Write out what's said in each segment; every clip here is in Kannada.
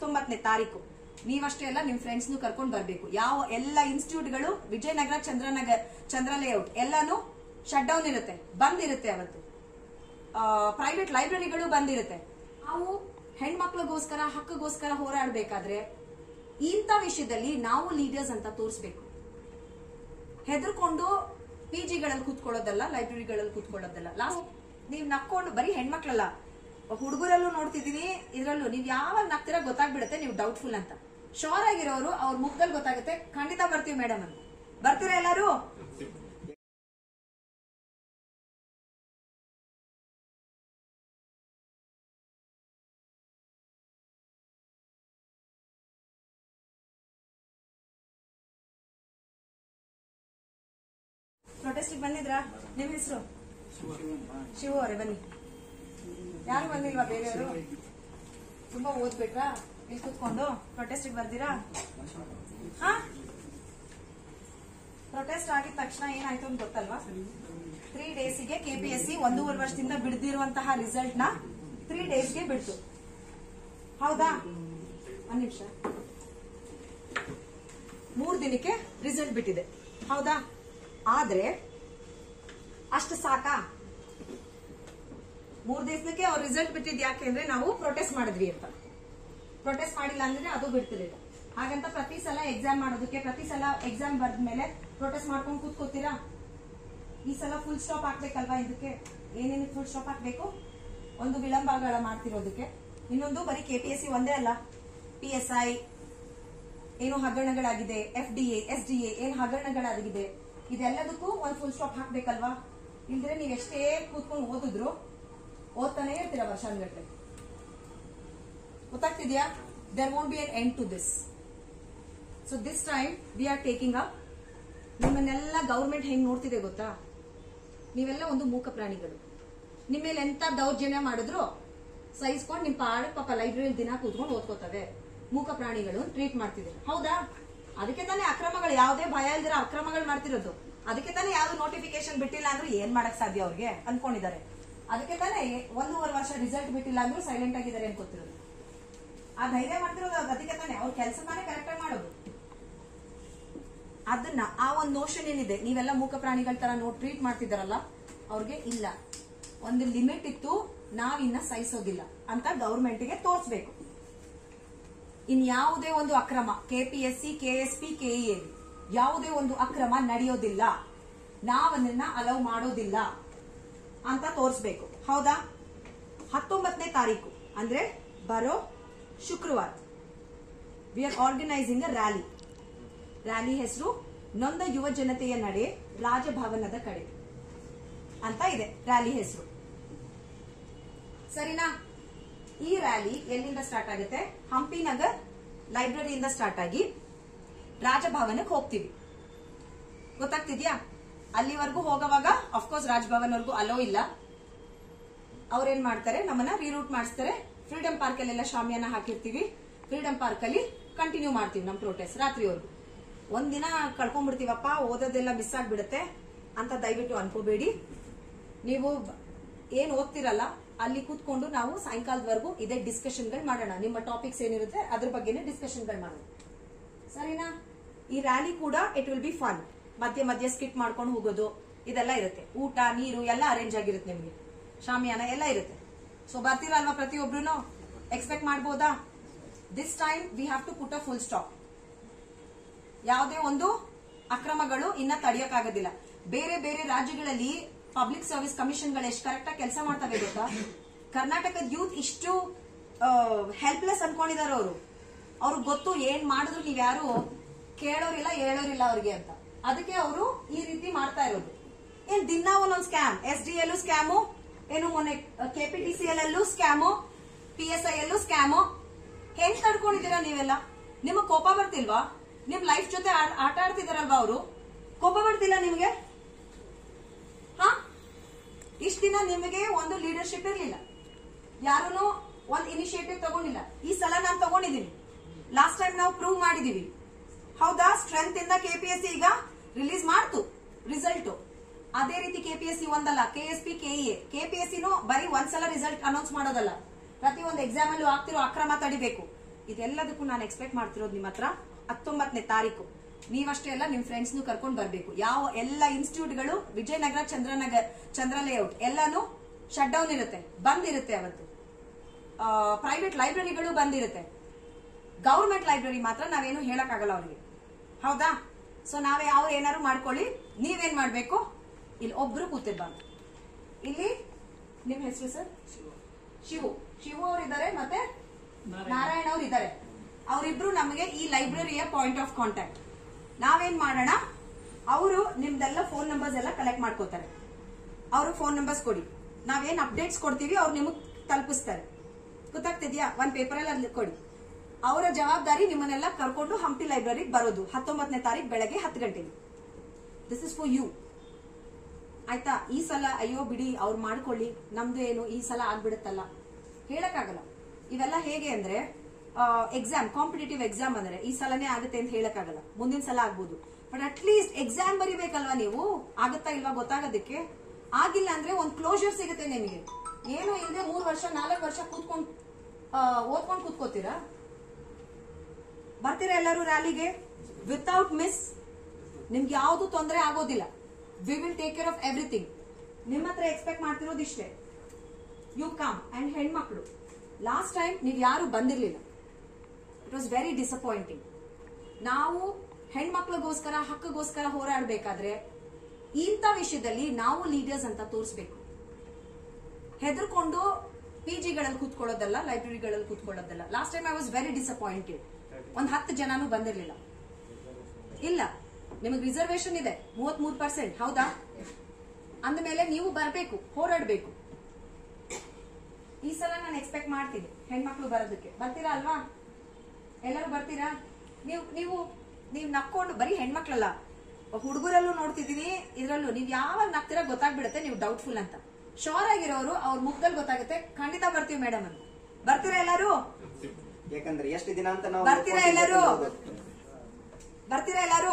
ಹತ್ತೊಂಬತ್ತನೇ ತಾರೀಕು ನೀವಷ್ಟೇ ಅಲ್ಲ ನಿಮ್ ಫ್ರೆಂಡ್ಸ್ನು ಕರ್ಕೊಂಡು ಬರ್ಬೇಕು ಯಾವ ಎಲ್ಲ ಇನ್ಸ್ಟಿಟ್ಯೂಟ್ಗಳು ವಿಜಯನಗರ ಚಂದ್ರನಗರ ಚಂದ್ರ ಲೇಔಟ್ ಎಲ್ಲಾನು ಶಟ್ ಡೌನ್ ಇರುತ್ತೆ ಬಂದ್ ಇರುತ್ತೆ ಅವತ್ತು ಪ್ರೈವೇಟ್ ಲೈಬ್ರರಿಗಳು ಬಂದಿರುತ್ತೆ ನಾವು ಹೆಣ್ಮಕ್ಳಿಗೋಸ್ಕರ ಹಕ್ಕಗೋಸ್ಕರ ಹೋರಾಡಬೇಕಾದ್ರೆ ಇಂಥ ವಿಷಯದಲ್ಲಿ ನಾವು ಲೀಡರ್ಸ್ ಅಂತ ತೋರಿಸ್ಬೇಕು ಹೆದರ್ಕೊಂಡು ಪಿ ಜಿಗಳಲ್ಲಿ ಕೂತ್ಕೊಳ್ಳೋದಲ್ಲ ಲೈಬ್ರರಿಗಳಲ್ಲಿ ಕೂತ್ಕೊಳ್ಳೋದಲ್ಲ ಲಾಸ್ಟ್ ನೀವ್ ನಕ್ಕೊಂಡು ಬರೀ ಹೆಣ್ಮಕ್ಳಲ್ಲ ಹುಡುಗರಲ್ಲೂ ನೋಡ್ತಿದೀನಿ ಇದ್ರಲ್ಲೂ ನೀವ್ ಯಾವಾಗ ನಗ್ತೀರ ಗೊತ್ತಾಗ್ಬಿಡುತ್ತೆ ನೀವು ಡೌಟ್ಫುಲ್ ಅಂತ ಶೋರ್ ಆಗಿರೋರು ಅವ್ರ ಮುಖದಲ್ಲಿ ಗೊತ್ತಾಗುತ್ತೆ ಖಂಡಿತ ಬರ್ತೀವಿ ಮೇಡಮ್ ಅಂತ ಬರ್ತೀರಾ ಎಲ್ಲರೂ ಪ್ರೊಟೆಸ್ಟಿಗೆ ಬಂದಿದ್ರಾ ನಿಮ್ ಹೆಸರು ಶಿವ ಅವರೇ ಬನ್ನಿ ಯಾರು ಬಂದಿಲ್ವಾ ಬೇರೆಯವರು ತುಂಬಾ ಓದ್ಬಿಟ್ರಾ ಇಲ್ಲಿ ಕೂತ್ಕೊಂಡು ಪ್ರೊಟೆಸ್ಟಿಗೆ ಬರ್ದಿರಾ ಹಾ ಪ್ರೊಟೆಸ್ಟ್ ಆಗಿದ ತಕ್ಷಣ ಏನಾಯ್ತು ಅಂತ ಗೊತ್ತಲ್ವಾ ತ್ರೀ ಡೇಸಿಗೆ ಕೆಪಿಎಸ್ಸಿ ಒಂದೂವರೆ ವರ್ಷದಿಂದ ಬಿಡದಿರುವಂತಹ ರಿಸಲ್ಟ್ ನ ತ್ರೀ ಡೇಸ್ಗೆ ಬಿಡ್ತು ಹೌದಾ ಒಂದ್ ನಿಮಿಷ ಮೂರ್ ದಿನಕ್ಕೆ ರಿಸಲ್ಟ್ ಬಿಟ್ಟಿದೆ ಹೌದಾ ಆದ್ರೆ ಅಷ್ಟು ಸಾಕಾ ಮೂರ್ ದಿವಸಕ್ಕೆ ಅವ್ರ ರಿಸಲ್ಟ್ ಬಿಟ್ಟಿದ್ ಯಾಕೆ ಅಂದ್ರೆ ನಾವು ಪ್ರೊಟೆಸ್ಟ್ ಮಾಡಿದ್ವಿ ಅಂತ ಪ್ರೊಟೆಸ್ಟ್ ಮಾಡಿಲ್ಲ ಅಂದ್ರೆ ಅದು ಬಿಡ್ತಿರ್ಲಿಲ್ಲ ಹಾಗಂತ ಪ್ರತಿ ಸಲ ಎಕ್ಸಾಮ್ ಮಾಡೋದಕ್ಕೆ ಪ್ರತಿ ಸಲ ಎಕ್ಸಾಮ್ ಬರ್ದ್ಮೇಲೆ ಪ್ರೊಟೆಸ್ಟ್ ಮಾಡ್ಕೊಂಡು ಕೂತ್ಕೋತೀರಾ ಈ ಸಲ ಫುಲ್ ಸ್ಟಾಪ್ ಹಾಕ್ಬೇಕಲ್ವಾ ಇದಕ್ಕೆ ಏನೇನು ಫುಲ್ ಸ್ಟಾಪ್ ಹಾಕ್ಬೇಕು ಒಂದು ವಿಳಂಬಗಳ ಮಾಡ್ತಿರೋದಕ್ಕೆ ಇನ್ನೊಂದು ಬರೀ ಕೆಪಿಎಸ್ಸಿ ಒಂದೇ ಅಲ್ಲ ಪಿ ಎಸ್ ಐ ಏನು ಹಗರಣಗಳಾಗಿದೆ F D A S D A ಏನ್ ಹಗರಣಗಳಾಗಿದೆ ಇದೆಲ್ಲದಕ್ಕೂ ಒಂದು ಫುಲ್ ಸ್ಟಾಪ್ ಹಾಕ್ಬೇಕಲ್ವಾ ಇಲ್ದ್ರೆ ನೀವ್ ಎಷ್ಟೇ ಕೂತ್ಕೊಂಡು ಓದಿದ್ರು ಓದ್ತಾನೆ ಇರ್ತೀರ ವರ್ಷಾನ್ಗಟ್ಲೆ ಗೊತ್ತಾಗ್ತಿದ್ಯಾ there won't be an end to this so this time we are taking up ನಿಮ್ಮನ್ನೆಲ್ಲ ಗೌರ್ಮೆಂಟ್ ಹೆಂಗ್ ನೋಡ್ತಿದೆ ಗೊತ್ತಾ ನೀವೆಲ್ಲ ಒಂದು ಮೂಕ ಪ್ರಾಣಿಗಳು ನಿಮ್ಮ ಮೇಲೆ ಎಂತ ದೌರ್ಜನ್ಯ ಮಾಡಿದ್ರು ಸಹಿಸ್ಕೊಂಡು ನಿಮ್ ಪಾಡ ಪಾಪ ಲೈಬ್ರರಿ ದಿನ ಕೂತ್ಕೊಂಡು ಓದ್ಕೋತವೆ ಮೂಕ ಪ್ರಾಣಿಗಳು ಟ್ರೀಟ್ ಮಾಡ್ತಿದೆ ಹೌದಾ ಅದಕ್ಕೆ ತಾನೇ ಅಕ್ರಮಗಳು ಯಾವುದೇ ಭಯ ಇಲ್ದಿರ ಅಕ್ರಮಗಳು ಮಾಡ್ತಿರೋದು ಅದಕ್ಕೆ ತಾನೇ ಯಾವ್ದು ನೋಟಿಫಿಕೇಶನ್ ಬಿಟ್ಟಿಲ್ಲ ಅಂದ್ರೆ ಏನ್ ಮಾಡಕ್ ಸಾಧ್ಯ ಅವ್ರಿಗೆ ಅನ್ಕೊಂಡಿದ್ದಾರೆ ಅದಕ್ಕೆ ತಾನೇ ಒಂದೂವರೆ ವರ್ಷ ರಿಸಲ್ಟ್ ಬಿಟ್ಟಿಲ್ಲ ಅಂದ್ರೂ ಸೈಲೆಂಟ್ ಆಗಿದ್ದಾರೆ ಅನ್ಕೋತಿರೋದು ಆ ಧೈರ್ಯ ಮಾಡ್ತಿರೋದು ಅದು ಅದಕ್ಕೆ ತಾನೇ ಅವ್ರ ಕೆಲಸ ತಾನೇ ಕರೆಕ್ಟ್ ಆಗಿ ಮಾಡೋದು ಅದನ್ನ ಆ ಒಂದು ನೋಷನ್ ಏನಿದೆ ನೀವೆಲ್ಲ ಮೂಕ ಪ್ರಾಣಿಗಳ ತರ ನೋಟ್ ಟ್ರೀಟ್ ಮಾಡ್ತಿದ್ದಾರಲ್ಲ ಅವ್ರಿಗೆ ಇಲ್ಲ ಒಂದು ಲಿಮಿಟ್ ಇತ್ತು ನಾವಿನ್ನ ಸಹಿಸೋದಿಲ್ಲ ಅಂತ ಗೌರ್ಮೆಂಟ್ಗೆ ತೋರಿಸ್ಬೇಕು ಇನ್ ಯಾವುದೇ ಒಂದು ಅಕ್ರಮ ಕೆಪಿಎಸ್ಸಿ ಕೆಎಸ್ಪಿ ಕೆಇಎ ಯಾವುದೇ ಒಂದು ಅಕ್ರಮ ನಡೆಯೋದಿಲ್ಲ ನಾವನ್ನ ಅಲೌ ಮಾಡೋದಿಲ್ಲ ಅಂತ ತೋರಿಸ್ಬೇಕು ಹೌದಾ ಹತ್ತೊಂಬತ್ತನೇ ತಾರೀಕು ಅಂದ್ರೆ ಬರೋ ಶುಕ್ರವಾರ we are organising a rally rally ಹೆಸರು ನೊಂದ ಯುವ ಜನತೆಯ ನಡೆ ರಾಜಭವನದ ಕಡೆ ಅಂತ ಇದೆ ರ್ಯಾಲಿ ಹೆಸರು ಸರಿನಾ ಈ ರ್ಯಾಲಿ ಎಲ್ಲಿಂದ ಸ್ಟಾರ್ಟ್ ಆಗುತ್ತೆ ಹಂಪಿ ನಗರ್ ಲೈಬ್ರರಿಯಿಂದ ಸ್ಟಾರ್ಟ್ ಆಗಿ ರಾಜಭವನಕ್ಕೆ ಹೋಗ್ತೀವಿ ಗೊತ್ತಾಗ್ತಿದ್ಯಾ ಅಲ್ಲಿವರೆಗೂ ಹೋಗೋವಾಗ ಅಫ್ಕೋರ್ಸ್ ರಾಜಭವನ್ ವರ್ಗೂ ಅಲೋ ಇಲ್ಲ ಅವ್ರೇನ್ ಮಾಡ್ತಾರೆ ನಮ್ಮನ್ನ ರೀರೂಟ್ ಮಾಡಿಸ್ತಾರೆ ಫ್ರೀಡಂ ಪಾರ್ಕ್ ಅಲ್ಲೆಲ್ಲ ಶಾಮಿಯಾನ ಹಾಕಿರ್ತೀವಿ ಫ್ರೀಡಂ ಪಾರ್ಕ್ ಅಲ್ಲಿ ಕಂಟಿನ್ಯೂ ಮಾಡ್ತೀವಿ ನಮ್ ಪ್ರೊಟೆಸ್ಟ್ ರಾತ್ರಿವರೆಗೂ ಒಂದಿನ ಕಳ್ಕೊಂಡ್ಬಿಡ್ತೀವಪ್ಪ ಓದೋದೆಲ್ಲ ಮಿಸ್ ಆಗ್ಬಿಡುತ್ತೆ ಅಂತ ದಯವಿಟ್ಟು ಅನ್ಕೋಬೇಡಿ ನೀವು ಬ- ಏನ್ ಓದ್ತಿರಲ್ಲ ಅಲ್ಲಿ ಕೂತ್ಕೊಂಡು ನಾವು ಸಾಯಂಕಾಲದವರೆಗೂ ಇದೇ ಡಿಸ್ಕಷನ್ಗಳು ಮಾಡೋಣ ನಿಮ್ಮ ಟಾಪಿಕ್ಸ್ ಏನಿರುತ್ತೆ ಅದ್ರ ಬಗ್ಗೆನೇ ಡಿಸ್ಕಷನ್ಗಳು ಮಾಡೋಣ ಸರಿನಾ ಈ ರ್ಯಾಲಿ ಕೂಡ ಇಟ್ ವಿಲ್ ಬಿ ಫನ್ ಮಧ್ಯ ಮಧ್ಯ ಸ್ಕಿಟ್ ಮಾಡ್ಕೊಂಡು ಹೋಗೋದು ಇದೆಲ್ಲ ಇರುತ್ತೆ ಊಟ ನೀರು ಎಲ್ಲ ಅರೇಂಜ್ ಆಗಿರುತ್ತೆ ನಿಮ್ಗೆ ಶಾಮಿಯಾನ ಎಲ್ಲ ಇರುತ್ತೆ ಸೊ ಬರ್ತೀರಲ್ವಾ ಪ್ರತಿಯೊಬ್ರು ಎಕ್ಸ್ಪೆಕ್ಟ್ ಮಾಡ್ಬೋದಾ this time we have to put a full stop ಯಾವುದೇ ಒಂದು ಅಕ್ರಮಗಳು ಇನ್ನ ತಡೆಯಕ್ಕಾಗೋದಿಲ್ಲ ಬೇರೆ ಬೇರೆ ರಾಜ್ಯಗಳಲ್ಲಿ ಪಬ್ಲಿಕ್ ಸರ್ವಿಸ್ ಕಮಿಷನ್ಗಳು ಎಷ್ಟು ಕರೆಕ್ಟ್ ಆಗಿ ಕೆಲಸ ಮಾಡ್ತವೆ ಗೊತ್ತಾ ಕರ್ನಾಟಕದ ಯೂತ್ ಇಷ್ಟು ಹೆಲ್ಪ್ಲೆಸ್ ಅನ್ಕೊಂಡಿದ್ದಾರೆ ಅವರು ಅವ್ರಿಗೆ ಗೊತ್ತು ಏನ್ ಮಾಡಿದ್ರು ನೀವ್ ಯಾರು ಕೇಳೋರಿಲ್ಲ ಹೇಳೋರಿಲ್ಲ ಅವ್ರಿಗೆ ಅಂತ ಅದಕ್ಕೆ ಅವರು ಈ ರೀತಿ ಮಾಡ್ತಾ ಇರೋದು ಏನ್ ದಿನ ಒಂದೊಂದು ಸ್ಕ್ಯಾಮ್ ಎಸ್ ಡಿ ಎಲ್ಲೂ ಸ್ಕ್ಯಾಮು ಏನು ಮೊನ್ನೆ ಕೆಪಿಟಿಸಿ ಅಲ್ಲೂ ಸ್ಕ್ಯಾಮು ಪಿ ಎಸ್ ಐ ಎಲ್ಲೂ ಸ್ಕ್ಯಾಮು ಹೆಂಗ್ ತಡ್ಕೊಂಡಿದ್ದೀರಾ ನೀವೆಲ್ಲ ನಿಮಗ್ ಕೋಪ ಬರ್ತಿಲ್ವಾ ನಿಮ್ ಲೈಫ್ ಜೊತೆ ಆ- ಆಟ ಆಡ್ತಿದಾರಲ್ವಾ ಅವರು ಕೋಪ ಬರ್ತಿಲ್ಲ ನಿಮ್ಗೆ ಹಾ ಇಷ್ಟ ದಿನ ನಿಮಗೆ ಒಂದು ಲೀಡರ್ಶಿಪ್ ಇರ್ಲಿಲ್ಲ ಯಾರೂ ಒಂದ್ ಇನಿಷಿಯೇಟಿವ್ ತಗೊಂಡಿಲ್ಲ ಈ ಸಲ ನಾನು ತಗೊಂಡಿದ್ದೀನಿ ಲಾಸ್ಟ್ ಟೈಮ್ ನಾವು ಪ್ರೂವ್ ಮಾಡಿದೀವಿ ಹೌದಾ ಸ್ಟ್ರೆಂತ್ ಇಂದ ಕೆಪಿಎಸ್ಸಿ ಈಗ ರಿಲೀಸ್ ಮಾಡ್ತು ರಿಸಲ್ಟ್ ಅದೇ ರೀತಿ ಕೆಪಿಎಸ್ಸಿ ಒಂದಲ್ಲ ಕೆಎಸ್ಪಿ ಕೆಇಎ ಕೆಪಿಎಸ್ಸಿನೂ ಬರೀ ಒಂದ್ಸಲ ರಿಸಲ್ಟ್ ಅನೌನ್ಸ್ ಮಾಡೋದಲ್ಲ ಪ್ರತಿ ಒಂದು ಎಕ್ಸಾಮ್ ಅಲ್ಲೂ ಆಗ್ತಿರೋ ಅಕ್ರಮ ತಡಿಬೇಕು ಇದೆಲ್ಲದಕ್ಕೂ ನಾನು ಎಕ್ಸ್ಪೆಕ್ಟ್ ಮಾಡ್ತಿರೋದು ನಿಮ್ಮ ಹತ್ರ ಹತ್ತೊಂಬತ್ತನೇ ತಾರೀಕು ನೀವಷ್ಟೇ ಅಲ್ಲ ನಿಮ್ ಫ್ರೆಂಡ್ಸ್ ಕರ್ಕೊಂಡು ಬರ್ಬೇಕು ಯಾವ ಎಲ್ಲ ಇನ್ಸ್ಟಿಟ್ಯೂಟ್ಗಳು ವಿಜಯನಗರ ಚಂದ್ರನಗರ್ ಚಂದ್ರ ಲೇಔಟ್ ಎಲ್ಲಾನು ಶಟ್ ಡೌನ್ ಇರುತ್ತೆ ಬಂದ್ ಇರುತ್ತೆ ಅವತ್ತು ಪ್ರೈವೇಟ್ ಲೈಬ್ರರಿಗಳು ಬಂದಿರುತ್ತೆ ಗೌರ್ಮೆಂಟ್ ಲೈಬ್ರರಿ ಮಾತ್ರ ನಾವೇನು ಹೇಳಕ್ಕಾಗಲ್ಲ ಅವ್ರಿಗೆ ಹೌದಾ ಸೊ ನಾವೇ ಅವ್ರು ಏನಾದ್ರು ಮಾಡ್ಕೊಳ್ಳಿ ನೀವೇನ್ ಮಾಡ್ಬೇಕು ಇಲ್ಲಿ ಒಬ್ರು ಕೂತಿರ್ಬಾರ್ದು ಇಲ್ಲಿ ನಿಮ್ ಹೆಸರು ಸರ್ ಶಿವು ಶಿವು ಅವ್ರು ಇದ್ದಾರೆ ಮತ್ತೆ ನಾರಾಯಣ ಅವ್ರು ಇದ್ದಾರೆ ಅವರಿಬ್ರು ನಮಗೆ ಈ ಲೈಬ್ರರಿಯ ಪಾಯಿಂಟ್ ಆಫ್ ಕಾಂಟ್ಯಾಕ್ಟ್ ನಾವೇನ್ ಮಾಡೋಣ ಅವರು ನಿಮ್ದೆಲ್ಲ ಫೋನ್ ನಂಬರ್ಸ್ ಎಲ್ಲ ಕಲೆಕ್ಟ್ ಮಾಡ್ಕೋತಾರೆ ಅವರು ಫೋನ್ ನಂಬರ್ಸ್ ಕೊಡಿ ನಾವೇನ್ ಅಪ್ಡೇಟ್ಸ್ ಕೊಡ್ತೀವಿ ಅವ್ರು ನಿಮಗ್ ತಲುಪಿಸ್ತಾರೆ ಗೊತ್ತಾಗ್ತಿದ್ಯಾ ಒಂದ್ ಪೇಪರ್ ಅಲ್ಲಿ ಕೊಡಿ ಅವರ ಜವಾಬ್ದಾರಿ ನಿಮ್ಮನ್ನೆಲ್ಲ ಕರ್ಕೊಂಡು ಹಂಪಿ ಲೈಬ್ರರಿಗೆ ಬರೋದು ಹತ್ತೊಂಬತ್ತನೇ ತಾರೀಕು ಬೆಳಗ್ಗೆ ಹತ್ತು ಗಂಟೆಗೆ ದಿಸ್ ಇಸ್ ಫಾರ್ ಯು ಆಯ್ತಾ ಈ ಸಲ ಅಯ್ಯೋ ಬಿಡಿ ಅವ್ರು ಮಾಡ್ಕೊಳ್ಳಿ ನಮ್ದು ಏನು ಈ ಸಲ ಆಗ್ಬಿಡುತ್ತಲ್ಲ ಹೇಳಕ್ಕಾಗಲ್ಲ ಇವೆಲ್ಲ ಹೇಗೆ ಅಂದ್ರೆ ಎಕ್ಸಾಮ್ ಕಾಂಪಿಟೇಟಿವ್ ಎಕ್ಸಾಮ್ ಅಂದ್ರೆ ಈ ಸಲನೇ ಆಗುತ್ತೆ ಅಂತ ಹೇಳಕ್ಕಾಗಲ್ಲ ಮುಂದಿನ ಸಲ ಆಗ್ಬೋದು ಬಟ್ ಅಟ್ ಲೀಸ್ಟ್ ಎಕ್ಸಾಮ್ ಬರಿಬೇಕಲ್ವಾ ನೀವು ಆಗುತ್ತಾ ಇಲ್ವಾ ಗೊತ್ತಾಗೋದಕ್ಕೆ ಆಗಿಲ್ಲ ಅಂದ್ರೆ ಒಂದ್ ಕ್ಲೋಜರ್ ಸಿಗುತ್ತೆ ನಿಮಗೆ ಏನು ಇಲ್ಲದೆ ಮೂರ್ ವರ್ಷ ನಾಲ್ಕು ವರ್ಷ ಕೂತ್ಕೊಂಡು ಓದ್ಕೊಂಡು ಕೂತ್ಕೋತೀರಾ ಬರ್ತೀರಾ ಎಲ್ಲರೂ ರ್ಯಾಲಿಗೆ ವಿತೌಟ್ ಮಿಸ್ ನಿಮ್ಗೆ ಯಾವ್ದು ತೊಂದರೆ ಆಗೋದಿಲ್ಲ we will take care of everything ನಿಮ್ಮ ಹತ್ರ ಎಕ್ಸ್ಪೆಕ್ಟ್ ಮಾಡ್ತಿರೋದು ಇಷ್ಟೇ ಯು ಕಮ್ ಅಂಡ್ ಹೆಣ್ಮಕ್ಳು ಲಾಸ್ಟ್ ಟೈಮ್ ನೀವು ಯಾರು ಬಂದಿರ್ಲಿಲ್ಲ ಇಟ್ ವಾಸ್ ವೆರಿ ಡಿಸಪಾಯಿಂಟಿಂಗ್ ನಾವು ಹೆಣ್ಮಕ್ಳಿಗೋಸ್ಕರ ಹಕ್ಕಗೋಸ್ಕರ ಹೋರಾಡಬೇಕಾದ್ರೆ ಇಂಥ ವಿಷಯದಲ್ಲಿ ನಾವು ಲೀಡರ್ಸ್ ಅಂತ ತೋರಿಸ್ಬೇಕು ಹೆದರ್ಕೊಂಡು ಪಿ ಜಿಗಳಲ್ಲಿ ಕೂತ್ಕೊಳ್ಳೋದಲ್ಲ ಲೈಬ್ರರಿಗಳಲ್ಲಿ ಕೂತ್ಕೊಳ್ಳೋದಲ್ಲ last time I was very disappointed ಒಂದ್ ಹತ್ತು ಜನನೂ ಬಂದಿರ್ಲಿಲ್ಲ ಇಲ್ಲ ನಿಮಗೆ ರಿಸರ್ವೇಶನ್ ಇದೆ ಮೂವತ್ ಮೂರ್ ಪರ್ಸೆಂಟ್ ಹೌದಾ ಅಂದಮೇಲೆ ನೀವು ಬರಬೇಕು ಹೋರಾಡಬೇಕು ಈ ಸಲ ನಾನು ಎಕ್ಸ್ಪೆಕ್ಟ್ ಮಾಡ್ತೀನಿ ಹೆಣ್ಮಕ್ಳು ಬರೋದಕ್ಕೆ ಬರ್ತೀರಾ ಅಲ್ವಾ ಎಲ್ಲರೂ ಬರ್ತೀರಾ ನೀವು ನೀವು ನೀವು ನಕ್ಕೊಂಡು ಬರೀ ಹೆಣ್ಮಕ್ಳಲ್ಲ ಹುಡುಗರಲ್ಲೂ ನೋಡ್ತಿದೀನಿ ಇದ್ರಲ್ಲೂ ನೀವು ಯಾವಾಗ ನಗ್ತೀರಾ ಗೊತ್ತಾಗ್ಬಿಡುತ್ತೆ ನೀವು ಡೌಟ್ಫುಲ್ ಅಂತ ಶೋರ್ ಆಗಿರೋರು ಅವ್ರ ಮುಖದಲ್ಲಿ ಗೊತ್ತಾಗುತ್ತೆ ಖಂಡಿತ ಬರ್ತೀವಿ ಮೇಡಮ್ ಅಂತ ಬರ್ತೀರಾ ಎಲ್ಲರೂ ಯಾಕಂದ್ರೆ ಎಷ್ಟು ದಿನ ಅಂತ ನಾವು ಬರ್ತೀರಾ ಎಲ್ಲರೂ ಬರ್ತೀರಾ ಎಲ್ಲರೂ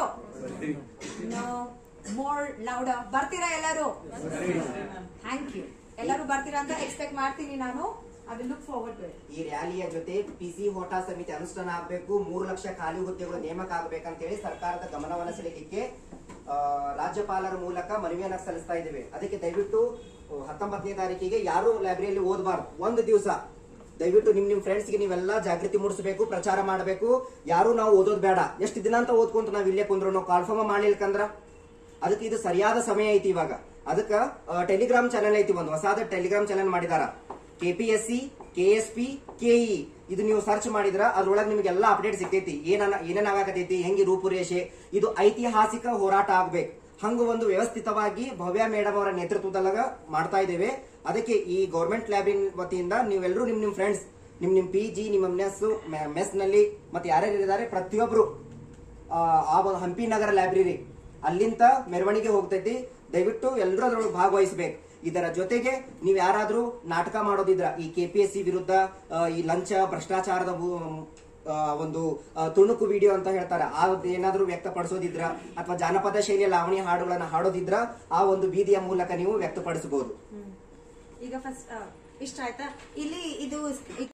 ಮೋರ್ ಲೌಡ ಬರ್ತೀರಾ ಎಲ್ಲರೂ ಥ್ಯಾಂಕ್ ಯು ಎಲ್ಲರೂ ಬರ್ತೀರಾ ಅಂತ ಎಕ್ಸ್ಪೆಕ್ಟ್ ಮಾಡ್ತೀನಿ ನಾನು I will look forward to ಈ ರ್ಯಾಲಿಯ ಜೊತೆ ಪಿಸಿ ಹೋಟಾ ಸಮಿತಿ ಅನುಷ್ಠಾನ ಆಗಬೇಕು ಮೂರು ಲಕ್ಷ ಖಾಲಿ ಹುದ್ದೆಗಳು ನೇಮಕ ಆಗಬೇಕಂತೇಳಿ ಸರ್ಕಾರದ ಗಮನವನ್ನು ಸೆಳೆಯಲಿಕ್ಕೆ ಆ, ರಾಜ್ಯಪಾಲರ ಮೂಲಕ ಮನವಿಯನ್ನ ಸಲ್ಲಿಸ್ತಾ ಇದ್ದೇವೆ ಅದಕ್ಕೆ ದಯವಿಟ್ಟು ಹತ್ತೊಂಬತ್ತನೇ ತಾರೀಕಿಗೆ ಯಾರು ಲೈಬ್ರರಿಯಲ್ಲಿ ಓದಬಾರ್ದು ಒಂದು ದಿವಸ ದಯವಿಟ್ಟು ನಿಮ್ ನಿಮ್ ಫ್ರೆಂಡ್ಸ್ ಗೆ ನೀವೆಲ್ಲ ಜಾಗೃತಿ ಮೂಡಿಸಬೇಕು ಪ್ರಚಾರ ಮಾಡಬೇಕು ಯಾರು ನಾವು ಓದೋದ್ ಬೇಡ ಎಷ್ಟು ದಿನ ಅಂತ ಓದ್ಕೊಂತ ನಾವ್ ಇಲ್ಲೇ ಕುಂದ್ರು ನಾವು ಕಾಲ್ಫಾರ್ಮ್ ಮಾಡ್ಲಿಲ್ಕಂದ್ರ ಅದಕ್ಕೆ ಇದು ಸರಿಯಾದ ಸಮಯ ಐತಿ ಇವಾಗ ಅದಕ್ಕ ಟೆಲಿಗ್ರಾಮ್ ಚಾನೆಲ್ ಐತಿ ಒಂದು ಹೊಸಾದ ಟೆಲಿಗ್ರಾಮ್ ಚಾನೆಲ್ ಮಾಡಿದಾರ ಕೆಪಿಎಸ್ಸಿ ಕೆಎಸ್ಪಿ ಕೆಇ ಇದು ನೀವು ಸರ್ಚ್ ಮಾಡಿದ್ರ ಅದ್ರೊಳಗೆ ನಿಮ್ಗೆ ಎಲ್ಲಾ ಅಪ್ಡೇಟ್ ಸಿಗ್ತೈತಿ ಏನ ಏನೇನ್ ಆಗಾಕತೈತಿ ಹೆಂಗೆ ರೂಪುರೇಷೆ ಇದು ಐತಿಹಾಸಿಕ ಹೋರಾಟ ಆಗ್ಬೇಕು ಹಂಗ ಒಂದು ವ್ಯವಸ್ಥಿತವಾಗಿ ಭವ್ಯ ಮೇಡಮ್ ಅವರ ನೇತೃತ್ವದೊಳಗ ಮಾಡ್ತಾ ಇದ್ದೇವೆ ಅದಕ್ಕೆ ಈ ಗೌರ್ಮೆಂಟ್ ಲ್ಯಾಬಿನ ವತಿಯಿಂದ ನೀವೆಲ್ಲರೂ ನಿಮ್ ನಿಮ್ ಫ್ರೆಂಡ್ಸ್ ನಿಮ್ ನಿಮ್ ಪಿ ಜಿ ನಿಮ್ಮ ಮೆಸ್ ಮೆಸ್ ನಲ್ಲಿ ಮತ್ತೆ ಯಾರ್ಯಾರು ಇದ್ದಾರೆ ಪ್ರತಿಯೊಬ್ರು ಆ ಆ ಒಂದು ಹಂಪಿ ನಗರ ಲೈಬ್ರರಿ ಅಲ್ಲಿಂದ ಮೆರವಣಿಗೆ ಹೋಗ್ತೈತಿ ದಯವಿಟ್ಟು ಎಲ್ಲರೂ ಅದ್ರೊಳಗೆ ಭಾಗವಹಿಸ್ಬೇಕು ಇದರ ಜೊತೆಗೆ ನೀವ್ ಯಾರಾದ್ರೂ ನಾಟಕ ಮಾಡೋದಿದ್ರ ಈ ಕೆಪಿಎಸ್ಸಿ ವಿರುದ್ಧ ಆ, ಈ ಲಂಚ ಭ್ರಷ್ಟಾಚಾರದ ಭೂ- ಆ, ಒಂದು ಆ, ತುಣುಕು ವಿಡಿಯೋ ಅಂತ ಹೇಳ್ತಾರೆ ಆ ಏನಾದ್ರೂ ವ್ಯಕ್ತಪಡಿಸೋದಿದ್ರ ಅಥವಾ ಜಾನಪದ ಶೈಲಿಯ ಲಾವಣಿ ಹಾಡುಗಳನ್ನ ಹಾಡೋದಿದ್ರ ಆ ಒಂದು ಬೀದಿಯ ಮೂಲಕ ನೀವು ವ್ಯಕ್ತಪಡಿಸಬಹುದು ಈಗ ಫಸ್ಟ್ ಇಷ್ಟ ಆಯ್ತಾ ಇಲ್ಲಿ ಇದು